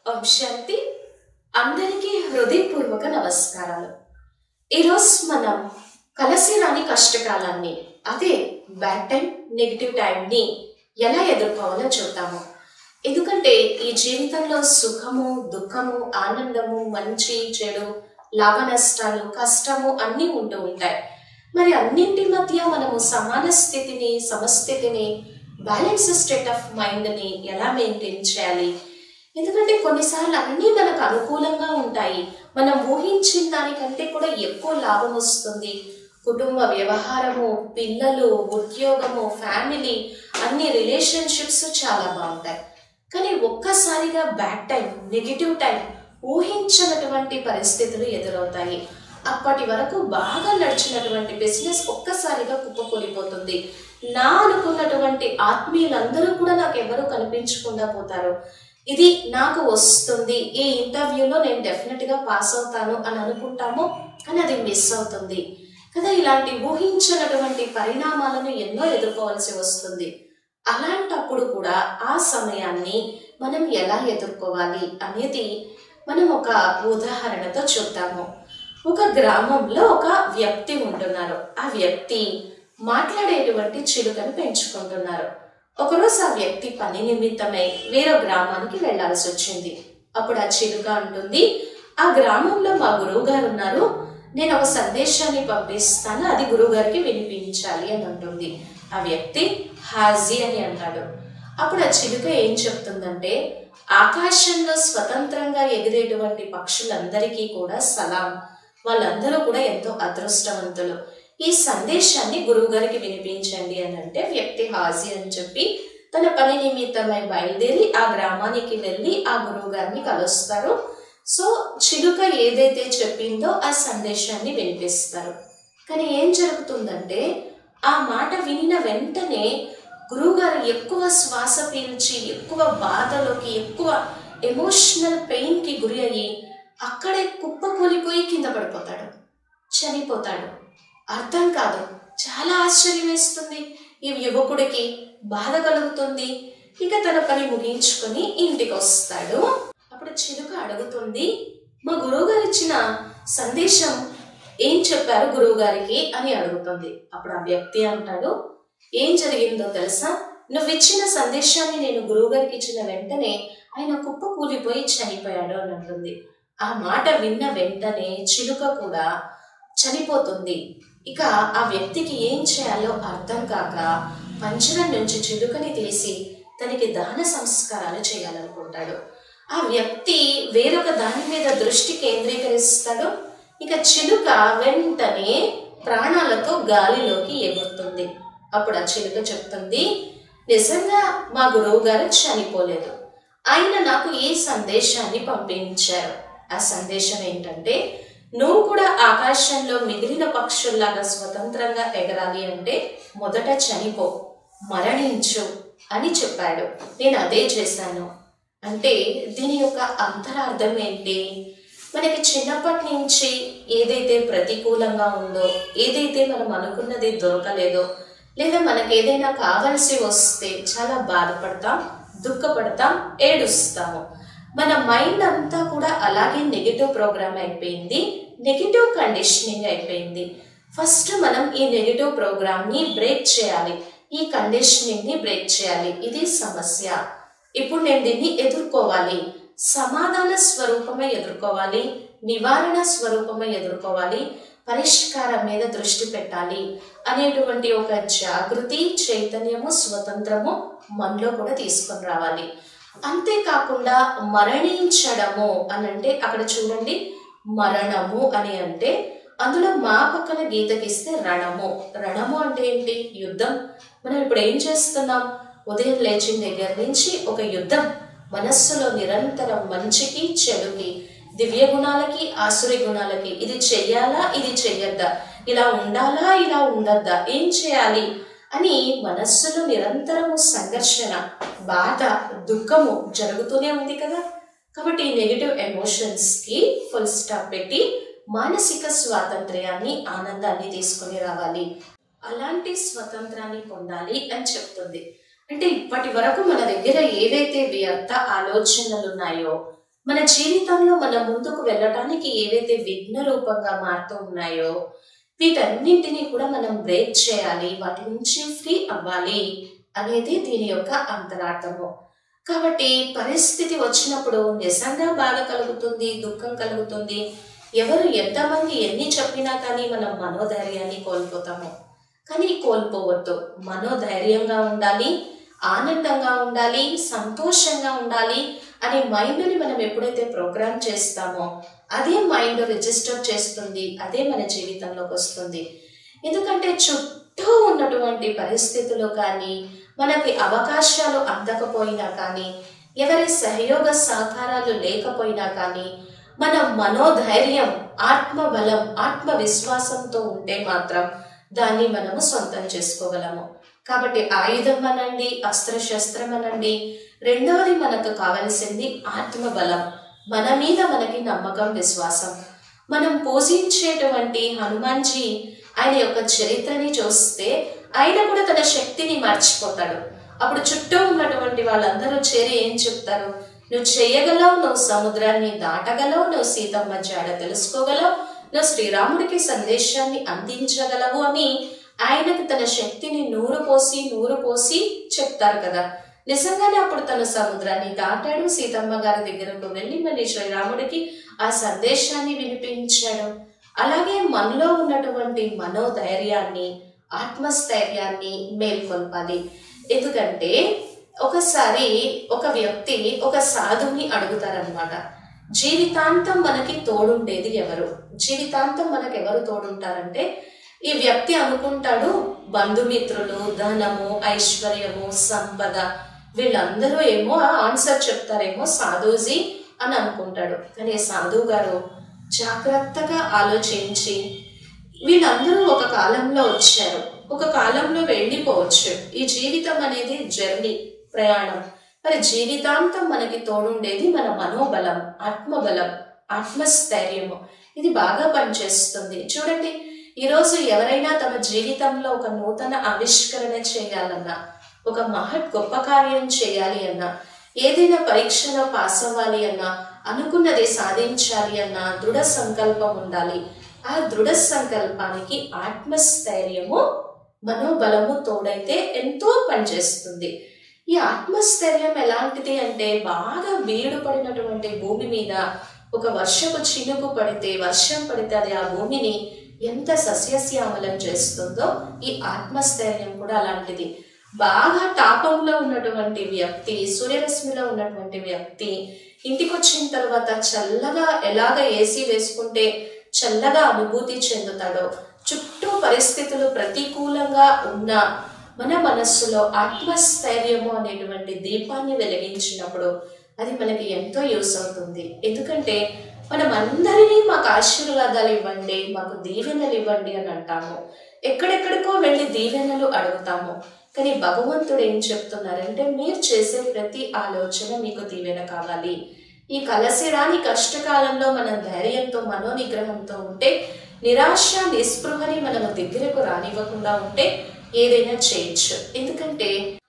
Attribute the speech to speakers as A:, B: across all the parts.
A: ఓం శాంతి అందరికీ హృదయపూర్వక నమస్కారాలు ఈరోజు మనం కలసి రాని కష్టకాలాన్ని అదే బ్యాడ్ టైం నెగిటివ్ టైంని ఎలా ఎదుర్కోవాలో చూద్దాము ఎందుకంటే ఈ జీవితంలో సుఖము దుఃఖము ఆనందము మంచి చెడు లాభ నష్టాలు కష్టము అన్నీ ఉంటూ ఉంటాయి మరి అన్నింటి మధ్య మనము సమాన స్థితిని సమస్థితిని బ్యాలెన్స్ స్టేట్ ఆఫ్ మైండ్ని ఎలా మెయింటైన్ చేయాలి ఎందుకంటే కొన్నిసార్లు అన్నీ మనకు అనుకూలంగా ఉంటాయి మనం ఊహించిన దానికంటే కూడా ఎక్కువ లాభం వస్తుంది కుటుంబ వ్యవహారము పిల్లలు ఉద్యోగము ఫ్యామిలీ అన్ని రిలేషన్షిప్స్ చాలా బాగుంటాయి కానీ ఒక్కసారిగా బ్యాడ్ టైం నెగిటివ్ టైం ఊహించినటువంటి పరిస్థితులు ఎదురవుతాయి అప్పటి వరకు బాగా నడిచినటువంటి బిజినెస్ ఒక్కసారిగా కుప్పకూలిపోతుంది నా అనుకున్నటువంటి ఆత్మీయులందరూ కూడా నాకు ఎవరు కనిపించకుండా పోతారు ఇది నాకు వస్తుంది ఈ ఇంటర్వ్యూలో నేను డెఫినెట్గా పాస్ అవుతాను అని అనుకుంటాము కానీ అది మిస్ అవుతుంది కదా ఇలాంటి ఊహించినటువంటి పరిణామాలను ఎన్నో ఎదుర్కోవాల్సి వస్తుంది అలాంటప్పుడు కూడా ఆ సమయాన్ని మనం ఎలా ఎదుర్కోవాలి అనేది మనం ఒక ఉదాహరణతో చూద్దాము ఒక గ్రామంలో ఒక వ్యక్తి ఉంటున్నారు ఆ వ్యక్తి మాట్లాడేటువంటి చిలుకను పెంచుకుంటున్నారు ఒకరోజు ఆ వ్యక్తి పని నిమిత్తమై వేరే గ్రామానికి వెళ్లాల్సి వచ్చింది అప్పుడు ఆ చిలుక అంటుంది ఆ గ్రామంలో మా గురువు గారు ఉన్నారు నేను ఒక సందేశాన్ని పంపిస్తాను అది గురువుగారికి వినిపించాలి అని అంటుంది ఆ వ్యక్తి హాజీ అని అంటాడు అప్పుడు ఆ చిలుక ఏం చెప్తుందంటే ఆకాశంలో స్వతంత్రంగా ఎగిరేటువంటి పక్షులందరికీ కూడా సలాం వాళ్ళందరూ కూడా ఎంతో అదృష్టవంతులు ఈ సందేశాన్ని గురువుగారికి వినిపించండి అని అంటే వ్యక్తి హాజీ అని చెప్పి తన పని నిమిత్తమై బయలుదేరి ఆ గ్రామానికి వెళ్ళి ఆ గురువు గారిని కలుస్తారు సో చిలుక ఏదైతే చెప్పిందో ఆ సందేశాన్ని వినిపిస్తారు కానీ ఏం జరుగుతుందంటే ఆ మాట వినిన వెంటనే గురువుగారు ఎక్కువ శ్వాస పీల్చి ఎక్కువ బాధలోకి ఎక్కువ ఎమోషనల్ పెయిన్కి గురి అయ్యి అక్కడే కుప్పకూలిపోయి కింద పడిపోతాడు చనిపోతాడు అర్థం కాదు చాలా ఆశ్చర్యం వేస్తుంది ఈ యువకుడికి బాధ కలుగుతుంది ఇక తన పని ముగించుకొని ఇంటికి వస్తాడు అప్పుడు చిలుక అడుగుతుంది మా గురువు గారు ఇచ్చిన సందేశం ఏం చెప్పారు గురువు గారికి అని అడుగుతుంది అప్పుడు ఆ వ్యక్తి అంటాడు ఏం జరిగిందో తెలుసా నువ్వు ఇచ్చిన సందేశాన్ని నేను గురువు గారికి ఇచ్చిన వెంటనే ఆయన కుప్ప కూలిపోయి చనిపోయాడు అని అంటుంది ఆ మాట విన్న వెంటనే చిలుక కూడా చనిపోతుంది ఇక ఆ వ్యక్తికి ఏం చేయాలో అర్థం కాక పంచరం నుంచి చిలుకని తీసి తనకి దాన సంస్కారాలు చేయాలనుకుంటాడు ఆ వ్యక్తి వేరొక దాని మీద దృష్టి కేంద్రీకరిస్తాడు ఇక చిలుక వెంటనే ప్రాణాలతో గాలిలోకి ఎగురుతుంది అప్పుడు ఆ చిలుక చెప్తుంది నిజంగా మా గురువు గారు చనిపోలేదు ఆయన నాకు ఈ సందేశాన్ని పంపించారు ఆ సందేశం ఏంటంటే నువ్వు కూడా ఆకాశంలో మిగిలిన పక్షుల్లాగా స్వతంత్రంగా ఎగరాలి అంటే మొదట చనిపో మరణించు అని చెప్పాడు నేను అదే చేశాను అంటే దీని యొక్క అంతరార్థం ఏంటి మనకి చిన్నప్పటి నుంచి ఏదైతే ప్రతికూలంగా ఉందో ఏదైతే మనం అనుకున్నది దొరకలేదో లేదా మనకి ఏదైనా కావలసి వస్తే చాలా బాధపడతాం దుఃఖపడతాం ఏడుస్తాము మన మైండ్ అంతా కూడా అలాగే నెగిటివ్ ప్రోగ్రామ్ అయిపోయింది నెగిటివ్ కండిషనింగ్ అయిపోయింది ఫస్ట్ మనం ఈ నెగిటివ్ ప్రోగ్రామ్ని బ్రేక్ చేయాలి ఈ కండిషనింగ్ని బ్రేక్ చేయాలి ఇది సమస్య ఇప్పుడు నేను దీన్ని ఎదుర్కోవాలి సమాధాన స్వరూపమే ఎదుర్కోవాలి నివారణ స్వరూపమే ఎదుర్కోవాలి పరిష్కారం మీద దృష్టి పెట్టాలి అనేటువంటి ఒక జాగృతి చైతన్యము స్వతంత్రము మనలో కూడా తీసుకొని రావాలి అంతేకాకుండా మరణించడము అని అంటే అక్కడ చూడండి మరణము అని అంటే అందులో మా పక్కన గీతకిస్తే రణము రణము అంటే ఏంటి యుద్ధం మనం ఇప్పుడు ఏం చేస్తున్నాం ఉదయం లేచిన దగ్గర నుంచి ఒక యుద్ధం మనస్సులో నిరంతరం మంచికి చెడుకి దివ్య గుణాలకి ఆసురి గుణాలకి ఇది చెయ్యాలా ఇది చెయ్యొద్దా ఇలా ఉండాలా ఇలా ఉండద్దా ఏం చేయాలి అని మనస్సులో నిరంతరము సంఘర్షణ బాధ దుఃఖము జరుగుతూనే ఉంది కదా కాబట్టి ఈ నెగిటివ్ ఎమోషన్స్కి ఫుల్ స్టాప్ పెట్టి మానసిక స్వాతంత్ర్యాన్ని ఆనందాన్ని తీసుకొని రావాలి అలాంటి స్వతంత్రాన్ని పొందాలి అని చెప్తుంది అంటే ఇప్పటి వరకు మన దగ్గర ఏవైతే వ్యర్థ ఆలోచనలు ఉన్నాయో మన జీవితంలో మన ముందుకు వెళ్ళటానికి ఏవైతే విఘ్న రూపంగా మారుతూ ఉన్నాయో వీటన్నింటినీ కూడా మనం బ్రేక్ చేయాలి వాటి నుంచి ఫ్రీ అవ్వాలి అనేది దీని యొక్క అంతరార్థము కాబట్టి పరిస్థితి వచ్చినప్పుడు నిజంగా బాధ కలుగుతుంది దుఃఖం కలుగుతుంది ఎవరు ఎంతమంది ఎన్ని చెప్పినా కానీ మనం మనోధైర్యాన్ని కోల్పోతాము కానీ కోల్పోవద్దు మనోధైర్యంగా ఉండాలి ఆనందంగా ఉండాలి సంతోషంగా ఉండాలి అనే మైండ్ని మనం ఎప్పుడైతే ప్రోగ్రామ్ చేస్తామో అదే మైండ్ రిజిస్టర్ చేస్తుంది అదే మన జీవితంలోకి వస్తుంది ఎందుకంటే చుట్టూ ఉన్నటువంటి పరిస్థితులు కానీ మనకి అవకాశాలు అందకపోయినా కానీ ఎవరి సహయోగ సహకారాలు లేకపోయినా కానీ మన మనోధైర్యం ఆత్మబలం ఆత్మవిశ్వాసంతో ఉంటే మాత్రం దాన్ని మనము సొంతం చేసుకోగలము కాబట్టి ఆయుధం అనండి అస్త్రశస్త్రం అనండి రెండవది మనకు కావలసింది ఆత్మబలం మన మీద మనకి నమ్మకం విశ్వాసం మనం పూజించేటువంటి హనుమాన్జీ ఆయన యొక్క చరిత్రని చూస్తే ఆయన కూడా తన శక్తిని మర్చిపోతాడు అప్పుడు చుట్టూ ఉన్నటువంటి వాళ్ళందరూ చేరి ఏం చెప్తారు నువ్వు చేయగలవు నువ్వు సముద్రాన్ని దాటగలవు నువ్వు సీతమ్మ జాడ తెలుసుకోగలవు నువ్వు శ్రీరాముడికి సందేశాన్ని అందించగలవు అని ఆయనకు తన శక్తిని నూరు పోసి నూరు పోసి చెప్తారు కదా నిజంగానే అప్పుడు తను సముద్రాన్ని దాటాడు సీతమ్మ గారి దగ్గరకు వెళ్ళి మళ్ళీ శ్రీరాముడికి ఆ సందేశాన్ని వినిపించాడు అలాగే మనలో ఉన్నటువంటి మనోధైర్యాన్ని ఆత్మస్థైర్యాన్ని మేల్కొల్పాలి ఎందుకంటే ఒకసారి ఒక వ్యక్తి ఒక సాధువుని అడుగుతారనమాట జీవితాంతం మనకి తోడుండేది ఎవరు జీవితాంతం మనకు ఎవరు తోడుంటారంటే ఈ వ్యక్తి అనుకుంటాడు బంధుమిత్రులు ధనము ఐశ్వర్యము సంపద వీళ్ళందరూ ఏమో ఆన్సర్ చెప్తారేమో సాధుజీ అని అనుకుంటాడు కానీ సాధువు గారు జాగ్రత్తగా ఆలోచించి వీళ్ళందరూ ఒక కాలంలో వచ్చారు ఒక కాలంలో వెళ్ళిపోవచ్చు ఈ జీవితం అనేది జర్నీ ప్రయాణం మరి జీవితాంతం మనకి తోడుండేది మన మనోబలం ఆత్మబలం ఆత్మస్థైర్యము ఇది బాగా పనిచేస్తుంది చూడండి ఈరోజు ఎవరైనా తమ జీవితంలో ఒక నూతన ఆవిష్కరణ చేయాలన్నా ఒక మహత్ గొప్ప కార్యం చేయాలి అన్నా ఏదైనా పరీక్షలో పాస్ అవ్వాలి అన్నా అనుకున్నది సాధించాలి అన్న దృఢ సంకల్పం ఉండాలి ఆ దృఢ సంకల్పానికి ఆత్మస్థైర్యము మనోబలము తోడైతే ఎంతో పనిచేస్తుంది ఈ ఆత్మస్థైర్యం ఎలాంటిది అంటే బాగా వేడి పడినటువంటి భూమి మీద ఒక వర్షపు చినుకు పడితే వర్షం పడితే అది ఆ భూమిని ఎంత సస్యశ్యామలం చేస్తుందో ఈ ఆత్మస్థైర్యం కూడా అలాంటిది బాగా తాపంలో ఉన్నటువంటి వ్యక్తి సూర్యరశ్మిలో ఉన్నటువంటి వ్యక్తి ఇంటికి వచ్చిన తర్వాత చల్లగా ఎలాగ ఏసీ వేసుకుంటే చల్లగా అనుభూతి చెందుతాడో చుట్టూ పరిస్థితులు ప్రతికూలంగా ఉన్న మన మనస్సులో ఆత్మస్థైర్యము అనేటువంటి దీపాన్ని వెలిగించినప్పుడు అది మనకి ఎంతో యూస్ అవుతుంది ఎందుకంటే మనం అందరినీ మాకు ఆశీర్వాదాలు ఇవ్వండి మాకు దీవెనలు ఇవ్వండి అని అంటాము ఎక్కడెక్కడికో వెళ్ళి దీవెనలు అడుగుతాము కానీ భగవంతుడు ఏం చెప్తున్నారంటే మీరు చేసే ప్రతి ఆలోచన మీకు దీవెన కావాలి ఈ కలసి రాని కష్టకాలంలో మనం ధైర్యంతో మనోనిగ్రహంతో ఉంటే నిరాశ నిస్పృహని మనము దగ్గరకు రానివ్వకుండా ఉంటే ఏదైనా చేయొచ్చు ఎందుకంటే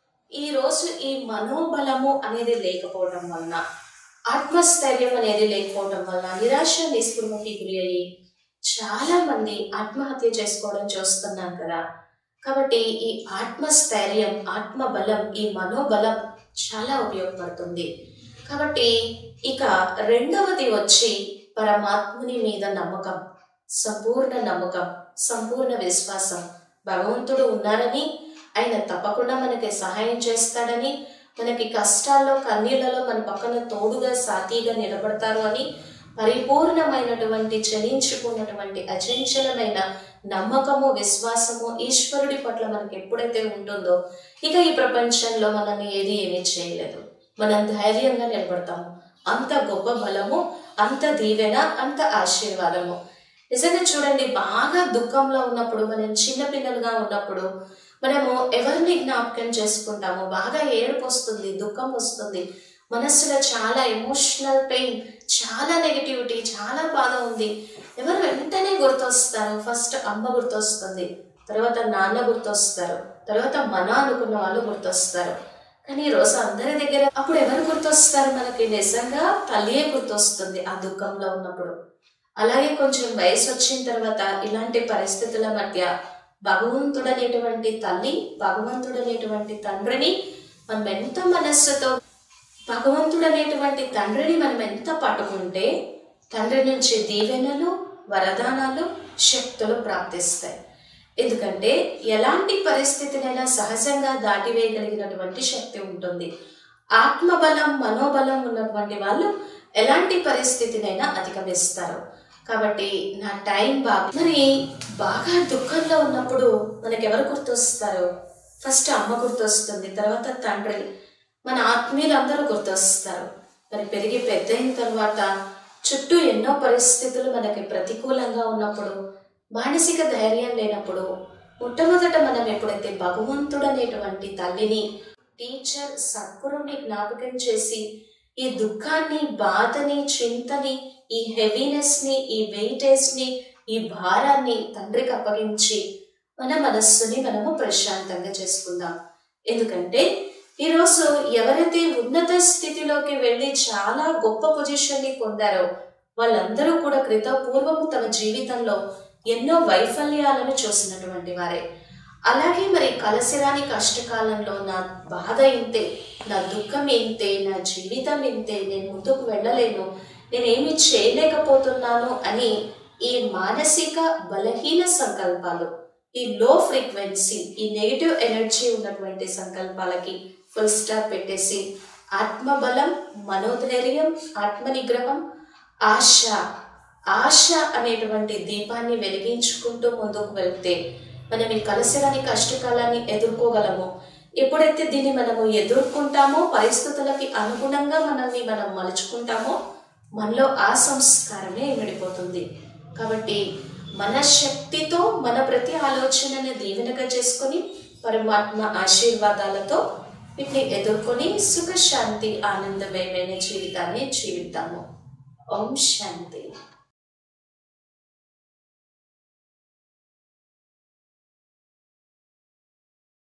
A: ఈ రోజు ఈ మనోబలము అనేది లేకపోవడం వలన ఆత్మస్థైర్యం అనేది లేకపోవడం వలన నిరాశ నిస్పృహకి గురి అయ్యి చాలా మంది ఆత్మహత్య చేసుకోవడం చూస్తున్నాం కదా కాబట్టి ఈ ఆత్మస్థైర్యం ఆత్మబలం ఈ మనోబలం చాలా ఉపయోగపడుతుంది కాబట్టి ఇక రెండవది వచ్చి పరమాత్ముని మీద నమ్మకం సంపూర్ణ నమ్మకం సంపూర్ణ విశ్వాసం భగవంతుడు ఉన్నారని ఆయన తప్పకుండా మనకి సహాయం చేస్తాడని మనకి కష్టాల్లో కన్నీళ్లలో మన పక్కన తోడుగా సాతిగా నిలబడతారు అని పరిపూర్ణమైనటువంటి చలించుకున్నటువంటి అచంచలమైన నమ్మకము విశ్వాసము ఈశ్వరుడి పట్ల మనకి ఎప్పుడైతే ఉంటుందో ఇక ఈ ప్రపంచంలో మనల్ని ఏది ఏమీ చేయలేదు మనం ధైర్యంగా నిలబడతాము అంత గొప్ప బలము అంత దీవెన అంత ఆశీర్వాదము నిజంగా చూడండి బాగా దుఃఖంలో ఉన్నప్పుడు మనం చిన్నపిల్లలుగా ఉన్నప్పుడు మనము ఎవరిని జ్ఞాపకం చేసుకుంటాము బాగా ఏడుపు వస్తుంది దుఃఖం వస్తుంది మనస్సులో చాలా ఎమోషనల్ పెయిన్ చాలా నెగిటివిటీ చాలా బాధ ఉంది ఎవరు వెంటనే గుర్తొస్తారు ఫస్ట్ అమ్మ గుర్తొస్తుంది తర్వాత నాన్న గుర్తొస్తారు తర్వాత మన అనుకున్న వాళ్ళు గుర్తొస్తారు కానీ ఈ రోజు అందరి దగ్గర అప్పుడు ఎవరు గుర్తొస్తారు మనకి నిజంగా తల్లియే గుర్తొస్తుంది ఆ దుఃఖంలో ఉన్నప్పుడు అలాగే కొంచెం వయసు వచ్చిన తర్వాత ఇలాంటి పరిస్థితుల మధ్య భగవంతుడనేటువంటి తల్లి భగవంతుడనేటువంటి తండ్రిని మనం ఎంత మనస్సుతో భగవంతుడనేటువంటి తండ్రిని మనం ఎంత పట్టుకుంటే తండ్రి నుంచి దీవెనలు వరదానాలు శక్తులు ప్రాప్తిస్తాయి ఎందుకంటే ఎలాంటి పరిస్థితినైనా సహజంగా దాటివేయగలిగినటువంటి శక్తి ఉంటుంది ఆత్మబలం మనోబలం ఉన్నటువంటి వాళ్ళు ఎలాంటి పరిస్థితినైనా అధిగమిస్తారు కాబట్టి నా టైం బాగా మరి బాగా దుఃఖంలో ఉన్నప్పుడు మనకి ఎవరు గుర్తొస్తారు ఫస్ట్ అమ్మ గుర్తొస్తుంది తర్వాత తండ్రి మన ఆత్మీయులందరూ గుర్తొస్తారు మరి పెరిగి పెద్ద అయిన తర్వాత చుట్టూ ఎన్నో పరిస్థితులు మనకి ప్రతికూలంగా ఉన్నప్పుడు మానసిక ధైర్యం లేనప్పుడు మొట్టమొదట మనం ఎప్పుడైతే భగవంతుడు అనేటువంటి తల్లిని టీచర్ సద్గురుని జ్ఞాపకం చేసి ఈ దుఃఖాన్ని బాధని చింతని ఈ హెవీనెస్ ని ఈ వెయిటేజ్ ని ఈ భారాన్ని తండ్రికి అప్పగించి మన మనస్సుని మనము ప్రశాంతంగా చేసుకుందాం ఎందుకంటే ఈరోజు ఎవరైతే ఉన్నత స్థితిలోకి వెళ్ళి చాలా గొప్ప పొజిషన్ ని పొందారో వాళ్ళందరూ కూడా క్రిత పూర్వము తమ జీవితంలో ఎన్నో వైఫల్యాలను చూసినటువంటి వారే అలాగే మరి కలసిరాని కష్టకాలంలో నా బాధ ఇంతే నా దుఃఖం ఇంతే నా జీవితం ఇంతే నేను ముందుకు వెళ్ళలేను నేనేమి చేయలేకపోతున్నాను అని ఈ మానసిక బలహీన సంకల్పాలు ఈ లో ఫ్రీక్వెన్సీ ఈ నెగిటివ్ ఎనర్జీ ఉన్నటువంటి సంకల్పాలకి ఫుల్ స్టాప్ పెట్టేసి ఆత్మబలం మనోధైర్యం ఆత్మ నిగ్రహం ఆశ ఆశ అనేటువంటి దీపాన్ని వెలిగించుకుంటూ ముందుకు వెళ్తే మనం ఈ కలసిరాని కష్టకాలాన్ని ఎదుర్కోగలము ఎప్పుడైతే దీన్ని మనము ఎదుర్కొంటామో పరిస్థితులకి అనుగుణంగా మనల్ని మనం మలుచుకుంటామో మనలో ఆ సంస్కారమే ఇమిడిపోతుంది కాబట్టి మన శక్తితో మన ప్రతి ఆలోచనని దీవెనగా చేసుకొని పరమాత్మ ఆశీర్వాదాలతో వీటిని ఎదుర్కొని సుఖ శాంతి ఆనందమయమైన జీవితాన్ని జీవిద్దాము ఓం శాంతి